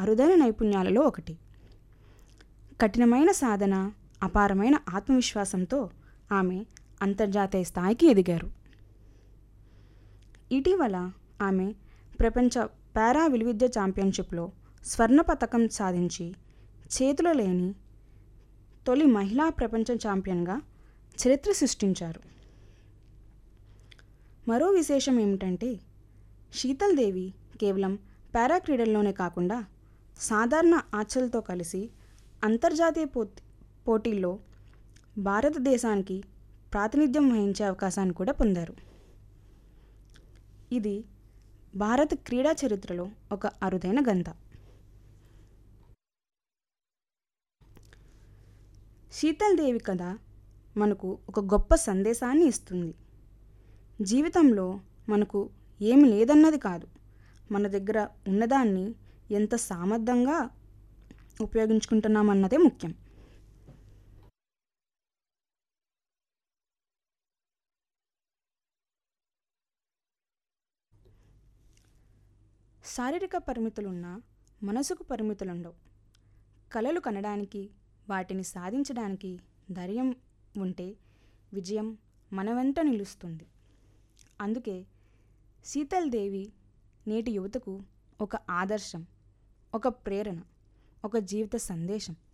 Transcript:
అరుదైన నైపుణ్యాలలో ఒకటి కఠినమైన సాధన అపారమైన ఆత్మవిశ్వాసంతో ఆమె అంతర్జాతీయ స్థాయికి ఎదిగారు ఇటీవల ఆమె ప్రపంచ పారా విలువిద్య ఛాంపియన్షిప్లో స్వర్ణ పతకం సాధించి చేతిలో లేని తొలి మహిళా ప్రపంచ ఛాంపియన్గా చరిత్ర సృష్టించారు మరో విశేషం ఏమిటంటే శీతల్ దేవి కేవలం పారా క్రీడల్లోనే కాకుండా సాధారణ ఆర్చర్లతో కలిసి అంతర్జాతీయ పో పోటీల్లో భారతదేశానికి ప్రాతినిధ్యం వహించే అవకాశాన్ని కూడా పొందారు ఇది భారత క్రీడా చరిత్రలో ఒక అరుదైన గంత శీతల్ దేవి కథ మనకు ఒక గొప్ప సందేశాన్ని ఇస్తుంది జీవితంలో మనకు ఏమి లేదన్నది కాదు మన దగ్గర ఉన్నదాన్ని ఎంత సామర్థ్యంగా ఉపయోగించుకుంటున్నామన్నదే ముఖ్యం శారీరక పరిమితులున్నా మనసుకు పరిమితులుండవు కలలు కనడానికి వాటిని సాధించడానికి ధైర్యం ఉంటే విజయం మన వెంట నిలుస్తుంది అందుకే శీతల్ దేవి నేటి యువతకు ఒక ఆదర్శం ఒక ప్రేరణ ఒక జీవిత సందేశం